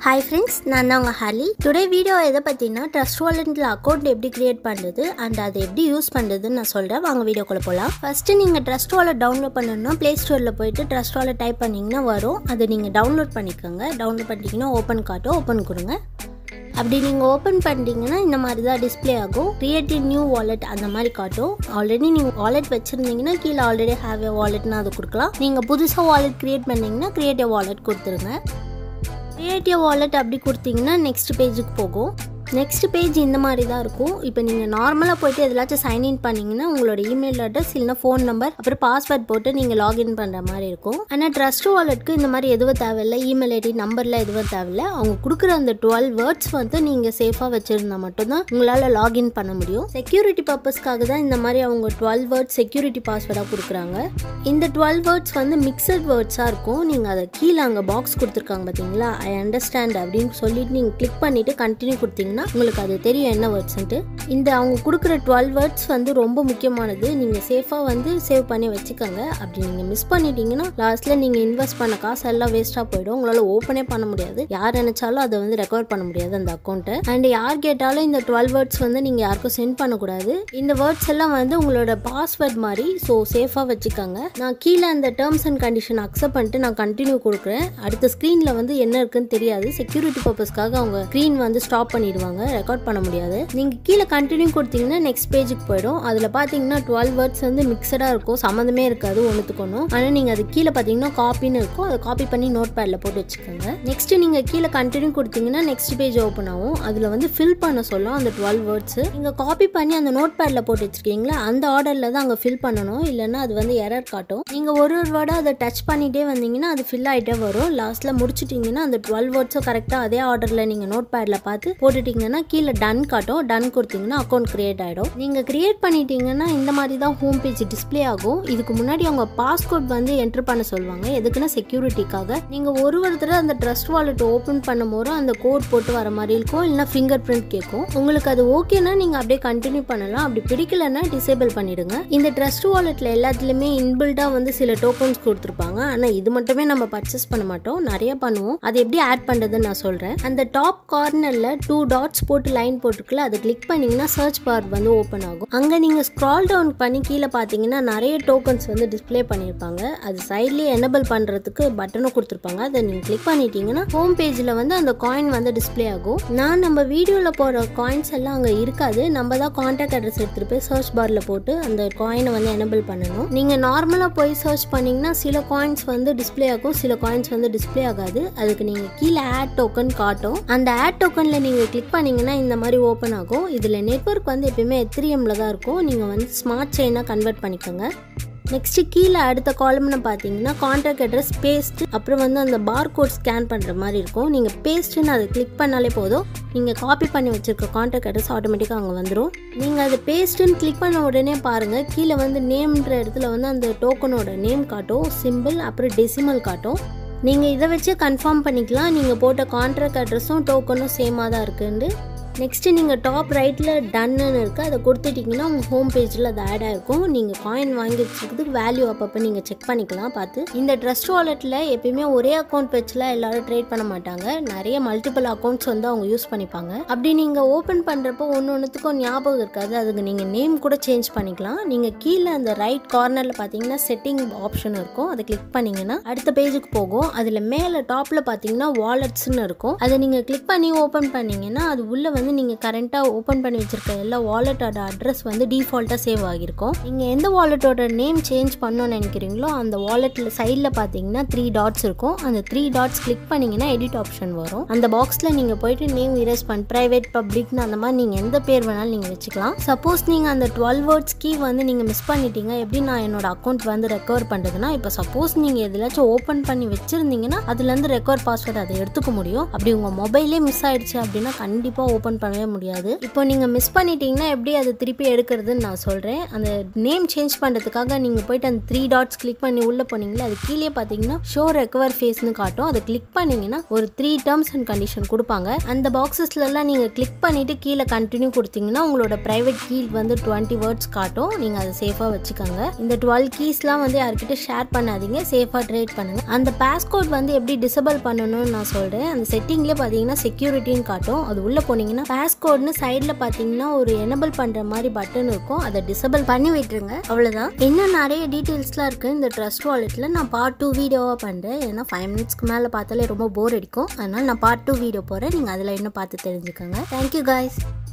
hi friends நான் தான் உங்கள் ஹாலி டுடே வீடியோ எதை பற்றினா ட்ரஸ்ட் வாலெட்டில் அக்கௌண்ட் எப்படி கிரியேட் பண்ணுறது அண்ட் அதை எப்படி யூஸ் பண்ணுறதுன்னு நான் சொல்கிறேன் வாங்க வீடியோக்குள்ளே போகலாம் ஃபஸ்ட்டு நீங்கள் ட்ரஸ்ட் வாலெட் டவுன்லோட் பண்ணணும்னா ப்ளே ஸ்டோரில் போயிட்டு ட்ரஸ்ட் வாலெட் டைப் பண்ணிங்கன்னா வரும் அதை நீங்கள் டவுன்லோட் பண்ணிக்கோங்க டவுன்லோட் பண்ணிட்டீங்கன்னா ஓப்பன் காட்டும் ஓப்பன் கொடுங்க அப்படி நீங்கள் ஓப்பன் பண்ணிட்டீங்கன்னா இந்த மாதிரி தான் டிஸ்ப்ளே ஆகும் கிரியேட் நியூ வாலெட் அந்த மாதிரி காட்டும் ஆல்ரெடி நீங்கள் வாலெட் வச்சுருந்தீங்கன்னா கீழே ஆல்ரெடி ஹேவ் ஏ வாலெட்னு அது கொடுக்கலாம் நீங்கள் புதுசாக வாலெட் கிரியேட் பண்ணீங்கன்னா கிரியேட் ஏ வாலெட் கொடுத்துருங்க கிரியேட்டிவ் வாலெட் அப்படி கொடுத்தீங்கன்னா நெக்ஸ்ட் பேஜுக்கு போகும் நெக்ஸ்ட் பேஜ் இந்த மாதிரி தான் இருக்கும் இப்போ நீங்கள் நார்மலாக போயிட்டு எதாச்சும் சைன்இன் பண்ணீங்கன்னா உங்களோட இமெயில் அட்ரஸ் இல்லைனா ஃபோன் நம்பர் அப்புறம் பாஸ்வேர்ட் போட்டு நீங்கள் லாகின் பண்ணுற மாதிரி இருக்கும் ஆனால் ட்ரஸ்ட் வாலெட்க்கு இந்த மாதிரி எதுவும் தேவையில்லை இமெயில் ஐடி நம்பரில் எதுவும் தேவையில்லை அவங்க கொடுக்குற அந்த டுவெல் வேர்ட்ஸ் வந்து நீங்கள் சேஃபாக வச்சுருந்தா மட்டும்தான் உங்களால் லாகின் பண்ண முடியும் செக்யூரிட்டி பர்பஸ்க்காக தான் இந்த மாதிரி அவங்க டுவெல் வேர்ட்ஸ் செக்யூரிட்டி பாஸ்வேர்டாக கொடுக்குறாங்க இந்த டுவெல் வேர்ட்ஸ் வந்து மிக்சட் வேர்ட்ஸாக இருக்கும் நீங்கள் அதை கீழே அங்கே பாக்ஸ் கொடுத்துருக்காங்க பார்த்தீங்களா ஐ அண்டர்ஸ்டாண்ட் அப்படின்னு சொல்லிட்டு நீங்கள் கிளிக் பண்ணிவிட்டு கண்டினியூ கொடுத்தீங்கன்னா உங்களுக்கு அது தெரியும் என்ன வேர்ட்ஸ்ன்ட்டு இந்த அவங்க கொடுக்குற டுவெல் வேர்ட்ஸ் வந்து ரொம்ப முக்கியமானது நீங்கள் சேஃபாக வந்து சேவ் பண்ணி வச்சுக்கோங்க அப்படி நீங்கள் மிஸ் பண்ணிட்டீங்கன்னா லாஸ்ட்டில் நீங்கள் இன்வெஸ்ட் பண்ண காசு எல்லாம் வேஸ்ட்டாக போயிடும் உங்களால் ஓப்பனே பண்ண முடியாது யார் நினச்சாலும் அதை வந்து ரெக்கவர் பண்ண முடியாது அந்த அக்கௌண்ட்டை அண்ட் யார் கேட்டாலும் இந்த டுவெல் வேர்ட்ஸ் வந்து நீங்கள் யாருக்கும் சென்ட் பண்ணக்கூடாது இந்த வேர்ட்ஸ் எல்லாம் வந்து உங்களோட பாஸ்வேர்ட் மாதிரி ஸோ சேஃபாக வச்சுக்கோங்க நான் கீழே அந்த டேர்ம்ஸ் அண்ட் கண்டிஷன் அக்செப்ட் பண்ணிட்டு நான் கண்டினியூ கொடுக்குறேன் அடுத்த ஸ்க்ரீனில் வந்து என்ன இருக்குன்னு தெரியாது செக்யூரிட்டி பர்பஸ்க்காக அவங்க ஸ்க்ரீன் வந்து ஸ்டாப் பண்ணிடுவாங்க ரெக்கார்ட் பண்ண முடியாது நீங்கள் கீழே கண்டினியூ கொடுத்தீங்கன்னா நெக்ஸ்ட் பேஜுக்கு போயிடும் அதில் பார்த்தீங்கன்னா டுவெல் வேர்ட்ஸ் வந்து மிக்சடாக இருக்கும் சம்மந்தமே இருக்காது ஒன்றுத்துக்கு ஒன்றும் ஆனால் நீங்கள் அது கீழே பார்த்தீங்கன்னா காப்பின்னு இருக்கும் அதை காப்பி பண்ணி நோட் பேடில் போட்டு வச்சுக்கோங்க நெக்ஸ்ட் நீங்கள் கீழே கண்டினியூ கொடுத்தீங்கன்னா நெக்ஸ்ட் பேஜ் ஓப்பன் ஆகும் அதில் வந்து ஃபில் பண்ண சொல்லும் அந்த டுவெல் வேர்ட்ஸ் நீங்கள் காப்பி பண்ணி அந்த நோட் பேடில் போட்டு வச்சிருக்கீங்களா அந்த ஆர்டரில் தான் அங்கே ஃபில் பண்ணணும் இல்லைன்னா அது வந்து எரர் காட்டும் நீங்கள் ஒரு ஒரு வேர்டாக அதை டச் பண்ணிகிட்டே வந்தீங்கன்னா அது ஃபில் ஆகிட்டே வரும் லாஸ்ட்டில் முடிச்சிட்டிங்கன்னா அந்த டுவெல் வேர்ட்ஸும் கரெக்டாக அதே ஆர்டரில் நீங்கள் நோட் பேடில் பார்த்து போட்டுட்டிங்கன்னா கீழே டன் காட்டும் டன் கொடுத்தீங்கன்னா அக்கௌண்ட் கிரியேட் ஆகிடும் நீங்கள் கிரியேட் பண்ணிட்டீங்கன்னா இந்த மாதிரி தான் ஹோம் பேஜ் டிஸ்ப்ளே ஆகும் இதுக்கு முன்னாடி அவங்க பாஸ்கோட் வந்து என்ட்ரு பண்ண சொல்லுவாங்க எதுக்குன்னா செக்யூரிட்டிக்காக நீங்கள் ஒரு ஒருத்தர் அந்த ட்ரஸ்ட் வாலெட் ஓப்பன் பண்ணும்போது அந்த கோட் போட்டு வர மாதிரி இருக்கும் இல்லைனா ஃபிங்கர் பிரிண்ட் கேட்கும் உங்களுக்கு அது ஓகேனா நீங்கள் அப்படியே கண்டினியூ பண்ணலாம் அப்படி பிடிக்கலன்னா டிசேபிள் பண்ணிடுங்க இந்த ட்ரஸ்ட் வாலெட்டில் எல்லாத்துலேயுமே இன்பில்டாக வந்து சில டோக்கன்ஸ் கொடுத்துருப்பாங்க ஆனால் இது மட்டுமே நம்ம பர்ச்சேஸ் பண்ண மாட்டோம் நிறைய பண்ணுவோம் அது எப்படி ஆட் பண்ணுறதுன்னு நான் சொல்கிறேன் அந்த டாப் கார்னரில் டூ டாட்ஸ் போட்டு லைன் போட்டுருக்குல அதை கிளிக் பண்ணிங்கன்னா சர்ச் பார் வந்து ஓப்பன் ஆகும் அங்கே நீங்கள் ஸ்க்ரால் டவுன் பண்ணி கீழே பார்த்தீங்கன்னா நிறைய டோக்கன்ஸ் வந்து டிஸ்ப்ளே பண்ணியிருப்பாங்க அது சைட்லேயே எனபிள் பண்ணுறதுக்கு பட்டனும் கொடுத்துருப்பாங்க அதை நீங்கள் கிளிக் பண்ணிட்டீங்கன்னா ஹோம் பேஜில் வந்து அந்த காயின் வந்து டிஸ்ப்ளே ஆகும் நான் நம்ம வீடியோவில் போகிற காயின்ஸ் எல்லாம் அங்கே இருக்காது நம்ம தான் காண்டாக்ட் அட்ரஸ் எடுத்துகிட்டு போய் சர்ச் பாரில் போட்டு அந்த காயினை வந்து எனபிள் பண்ணணும் நீங்கள் நார்மலாக போய் சர்ச் பண்ணிங்கன்னா சில காயின்ஸ் வந்து டிஸ்ப்ளே ஆகும் சில காயின்ஸ் வந்து டிஸ்ப்ளே ஆகாது அதுக்கு நீங்கள் கீழே ஆட் டோக்கன் காட்டும் அந்த ஆட் டோக்கனில் நீங்கள் கிளிக் பண்ணிங்கன்னா இந்த மாதிரி ஓப்பன் ஆகும் இதில் நெட்ஒர்க் வந்து எப்பயுமே எத்திரியமில் தான் இருக்கும் நீங்கள் வந்து ஸ்மார்ட் செயினாக கன்வெர்ட் பண்ணிக்கோங்க நெக்ஸ்ட்டு கீழே அடுத்த காலம்னு பார்த்தீங்கன்னா கான்டாக்ட் அட்ரஸ் பேஸ்ட் அப்புறம் வந்து அந்த பார் கோட் ஸ்கேன் பண்ணுற மாதிரி இருக்கும் நீங்கள் பேஸ்ட்டுன்னு அதை கிளிக் பண்ணாலே போதும் நீங்கள் காப்பி பண்ணி வச்சுருக்க கான்டாக்ட் அட்ரஸ் ஆட்டோமேட்டிக்காக அங்கே வந்துடும் நீங்கள் அது பேஸ்ட்டுன்னு கிளிக் பண்ண உடனே பாருங்கள் கீழே வந்து நேம்ன்ற இடத்துல வந்து அந்த டோக்கனோட நேம் காட்டும் சிம்பிள் அப்புறம் டெசிமல் காட்டும் நீங்கள் இதை வச்சு கன்ஃபார்ம் பண்ணிக்கலாம் நீங்கள் போட்ட கான்ட்ராக்ட் அட்ரஸும் டோக்கனும் சேமாக தான் இருக்குன்னு நெக்ஸ்ட்டு நீங்கள் டாப் ரைட்டில் டன்னு இருக்குது அதை கொடுத்துட்டிங்கன்னா உங்கள் ஹோம் பேஜில் அது ஆட் ஆகிருக்கும் நீங்கள் காயின் வாங்கி வச்சுக்கிறதுக்கு வேல்யூ அப்பப்போ நீங்கள் செக் பண்ணிக்கலாம் பார்த்து இந்த ட்ரஸ்ட் வாலெட்டில் எப்பயுமே ஒரே அக்கௌண்ட் வச்சுலாம் எல்லோரும் ட்ரேட் பண்ண மாட்டாங்க நிறைய மல்டிபிள் அக்கௌண்ட்ஸ் வந்து அவங்க யூஸ் பண்ணிப்பாங்க அப்படி நீங்கள் ஓப்பன் பண்ணுறப்போ ஒன்று ஒன்றுத்துக்கும் ஞாபகம் இருக்காது அதுக்கு நீங்கள் நேம் கூட சேஞ்ச் பண்ணிக்கலாம் நீங்கள் கீழே அந்த ரைட் கார்னரில் பார்த்தீங்கன்னா செட்டிங் ஆப்ஷன் இருக்கும் அதை கிளிக் பண்ணிங்கன்னா அடுத்த பேஜுக்கு போகும் அதில் மேலே டாப்பில் பார்த்தீங்கன்னா வாலெட்ஸ்னு இருக்கும் அதை நீங்கள் கிளிக் பண்ணி ஓப்பன் பண்ணிங்கன்னா அது உள்ளே வந்து வந்து நீங்கள் கரண்ட்டாக ஓப்பன் பண்ணி வச்சுருக்க எல்லா வாலெட்டோட அட்ரஸ் வந்து டிஃபால்ட்டாக சேவ் ஆகிருக்கும் நீங்கள் எந்த வாலெட்டோட நேம் சேஞ்ச் பண்ணணும்னு நினைக்கிறீங்களோ அந்த வாலெட்டில் சைடில் பார்த்தீங்கன்னா த்ரீ டாட்ஸ் இருக்கும் அந்த த்ரீ டாட்ஸ் கிளிக் பண்ணிங்கன்னா எடிட் ஆப்ஷன் வரும் அந்த பாக்ஸில் நீங்கள் போயிட்டு நேம் இரேஸ் பண்ண ப்ரைவேட் பப்ளிக்னு அந்த மாதிரி நீங்கள் எந்த பேர் வேணாலும் நீங்கள் வச்சுக்கலாம் சப்போஸ் நீங்கள் அந்த டுவெல் வேர்ட்ஸ் கீ வந்து நீங்கள் மிஸ் பண்ணிட்டீங்க எப்படி நான் என்னோட அக்கௌண்ட் வந்து ரெக்கவர் பண்ணுறதுனா இப்போ சப்போஸ் நீங்கள் எதுலாச்சும் ஓப்பன் பண்ணி வச்சுருந்தீங்கன்னா அதுலேருந்து ரெக்கவர் பாஸ்வேர்டு அதை எடுத்துக்க முடியும் அப்படி உங்கள் மொபைலே மிஸ் ஆயிடுச்சு அப்படின்னா கண்டிப்பாக ஓப்பன் ஓப்பன் பண்ணவே முடியாது இப்போ நீங்கள் மிஸ் பண்ணிட்டீங்கன்னா எப்படி அதை திருப்பி எடுக்கிறதுன்னு நான் சொல்கிறேன் அந்த நேம் சேஞ்ச் பண்ணுறதுக்காக நீங்கள் போயிட்டு அந்த த்ரீ டாட்ஸ் கிளிக் பண்ணி உள்ளே போனீங்களா அது கீழே பார்த்தீங்கன்னா ஷோ ரெக்கவர் ஃபேஸ்னு காட்டும் அதை கிளிக் பண்ணீங்கன்னா ஒரு த்ரீ டேர்ம்ஸ் அண்ட் கண்டிஷன் கொடுப்பாங்க அந்த பாக்ஸஸ்லலாம் நீங்கள் கிளிக் பண்ணிவிட்டு கீழே கண்டினியூ கொடுத்தீங்கன்னா உங்களோட ப்ரைவேட் கீ வந்து டுவெண்ட்டி வேர்ட்ஸ் காட்டும் நீங்கள் அதை சேஃபாக வச்சுக்கோங்க இந்த டுவெல் கீஸ்லாம் வந்து யார்கிட்ட ஷேர் பண்ணாதீங்க சேஃபாக ட்ரேட் பண்ணுங்க அந்த பாஸ்கோட் வந்து எப்படி டிசபிள் பண்ணணும்னு நான் சொல்கிறேன் அந்த செட்டிங்லேயே பார்த்தீங்கன்னா செக்யூரிட்டின்னு காட்டும் அது உள்ளே போனீங்கன்னா பாஸ்கோட்னு சைடில் பார்த்தீங்கன்னா ஒரு எனபிள் பண்ணுற மாதிரி பட்டன் இருக்கும் அதை டிசபிள் பண்ணி விட்டுருங்க அவ்வளோதான் இன்னும் நிறைய டீட்டெயில்ஸ்லாம் இருக்குது இந்த ட்ரஸ்ட் வாலெட்டில் நான் பார்ட் டூ வீடியோவாக பண்ணுறேன் ஏன்னா ஃபைவ் மினிட்ஸ்க்கு மேலே பார்த்தாலே ரொம்ப போர் அடிக்கும் அதனால் நான் பார்ட் டூ வீடியோ போகிறேன் நீங்கள் அதில் இன்னும் பார்த்து தெரிஞ்சுக்கோங்க தேங்க்யூ காய்ஸ்